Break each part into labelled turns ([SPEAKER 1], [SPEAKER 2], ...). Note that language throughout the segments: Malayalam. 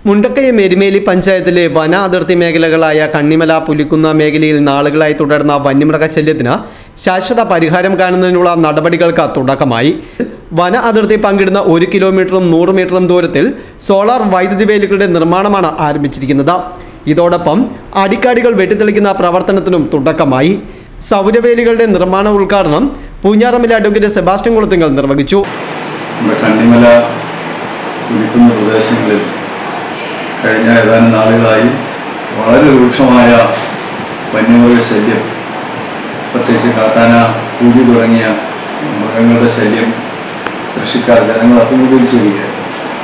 [SPEAKER 1] മുണ്ടക്കയം എരുമേലി പഞ്ചായത്തിലെ വന അതിർത്തി മേഖലകളായ കണ്ണിമല പുലിക്കുന്ന മേഖലയിൽ നാളുകളായി തുടർന്ന വന്യമൃഗശല്യത്തിന് ശാശ്വത പരിഹാരം കാണുന്നതിനുള്ള നടപടികൾക്ക് തുടക്കമായി വന അതിർത്തി പങ്കിടുന്ന ഒരു കിലോമീറ്ററും നൂറ് മീറ്ററും ദൂരത്തിൽ സോളാർ വൈദ്യുതി വേലികളുടെ നിർമ്മാണമാണ് ആരംഭിച്ചിരിക്കുന്നത് ഇതോടൊപ്പം അടിക്കാടികൾ വെട്ടിത്തെളിക്കുന്ന പ്രവർത്തനത്തിനും തുടക്കമായി സൗരവേലികളുടെ നിർമ്മാണ ഉദ്ഘാടനം പൂഞ്ഞാറമ്മിലെ അഡ്വക്കേറ്റ് സെബാസ്റ്റ്യൻ കുളത്തിങ്കൽ നിർവഹിച്ചു
[SPEAKER 2] നമ്മുടെ കണ്ണിമല കുലിക്കുന്ന പ്രദേശങ്ങളിൽ കഴിഞ്ഞ ഏതാനും നാളുകളായി വളരെ രൂക്ഷമായ വന്യമൃഗ ശല്യം പ്രത്യേകിച്ച് കാട്ടാന കൂലി തുടങ്ങിയ മൃഗങ്ങളുടെ ശല്യം കൃഷിക്കാർ ജനങ്ങൾ അഭിമുഖീകരിച്ചു വരികയായിരുന്നു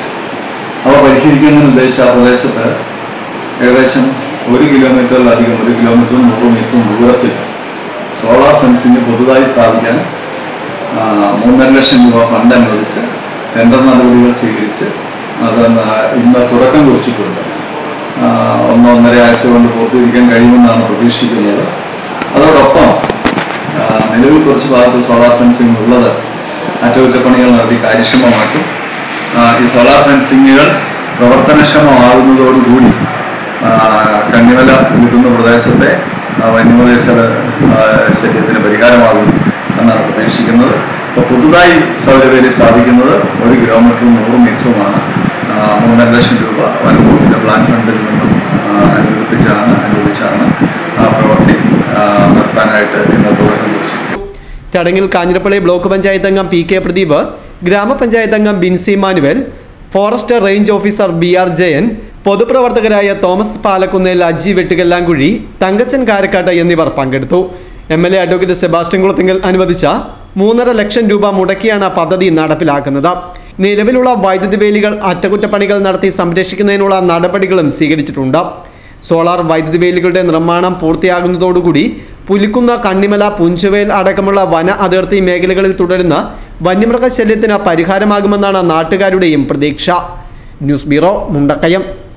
[SPEAKER 2] അവ പരിഹരിക്കുന്നതിന് ഉദ്ദേശിച്ച ആ പ്രദേശത്ത് ഏകദേശം ഒരു കിലോമീറ്ററിലധികം ഒരു കിലോമീറ്ററും നൂറ് മീറ്ററും ദൂരത്തിൽ സോളാർ ഫെൻസിങ് പുതുതായി സ്ഥാപിക്കാൻ ആ, മൂന്നര ലക്ഷം രൂപ ഫണ്ട് അനുവദിച്ച് ടെൻഡർ നടപടികൾ സ്വീകരിച്ച് അത് ന- ഇന്ന് തുടക്കം കുറിച്ചിട്ടുണ്ട് ആ, ഒന്ന് ഒന്നര ആഴ്ച കൊണ്ട് പൂർത്തീകരിക്കാൻ കഴിയുമെന്നാണ് പ്രതീക്ഷിക്കുന്നത് അതോടൊപ്പം ആ, നിലവിൽ കുറച്ച് ഭാഗത്ത് സോളാർ ഫെൻസിങ് ഉള്ളത് അറ്റകുറ്റപ്പണികൾ നടത്തി കാര്യക്ഷമമാക്കും ആ, ഈ സോളാർ ഫെൻസിങ്ങുകൾ പ്രവർത്തനക്ഷമമാകുന്നതോടുകൂടി ആ, കണ്ണിമല നിൽക്കുന്ന പ്രദേശത്തെ ആ, വന്യമൃഗ ശല- ആ, ശല്യത്തിന് പരിഹാരമാകും എന്നാണ് പ്രതീക്ഷിക്കുന്നത് ഇപ്പോൾ പുതുതായി സൗരവേലി സ്ഥാപിക്കുന്നത് ഒരു കിലോമീറ്ററും നൂറ് മീറ്ററുമാണ് ആ, മൂന്നര ലക്ഷം രൂപ വനംവകുപ്പിൻ്റെ പ്ലാൻ ഫണ്ടിൽ നിന്നും ആ, അനുവദിപ്പിച്ചാണ് അനുവദിച്ചാണ് ആ പ്രവൃത്തി ആ, നടത്താനായിട്ട് ഇന്ന് തുടക്കം കുറിച്ചത്
[SPEAKER 1] ചടങ്ങിൽ കാഞ്ഞിരപ്പള്ളി ബ്ലോക്ക് പഞ്ചായത്ത് അംഗം പി കെ പ്രദീപ് ഗ്രാമപഞ്ചായത്ത് അംഗം Binsy Manuel forest range officer B R Jayan പൊതുപ്രവർത്തകരായ തോമസ് പാലക്കുന്നേൽ അജി വെട്ടുകല്ലാങ്കുഴി തങ്കച്ചൻ കാരക്കാട്ട് എന്നിവർ പങ്കെടുത്തു M L A advocate Sebastian Kulathinkal അനുവദിച്ച മൂന്നര ലക്ഷം രൂപ മുടക്കിയാണ് പദ്ധതി നടപ്പിലാക്കുന്നത് നിലവിലുള്ള വൈദ്യുതി വേലികൾ അറ്റകുറ്റപ്പണികൾ നടത്തി സംരക്ഷിക്കുന്നതിനുള്ള നടപടികളും സ്വീകരിച്ചിട്ടുണ്ട് സോളാർ വൈദ്യുതി വേലികളുടെ നിർമ്മാണം പൂർത്തിയാകുന്നതോടുകൂടി പുലിക്കുന്ന കണ്ണിമല പുഞ്ചുവേൽ അടക്കമുള്ള വന അതിർത്തി മേഖലകളിൽ തുടരുന്ന വന്യമൃഗശല്യത്തിന് പരിഹാരമാകുമെന്നാണ് നാട്ടുകാരുടെയും പ്രതീക്ഷ ന്യൂസ് ബ്യൂറോ മുണ്ടക്കയം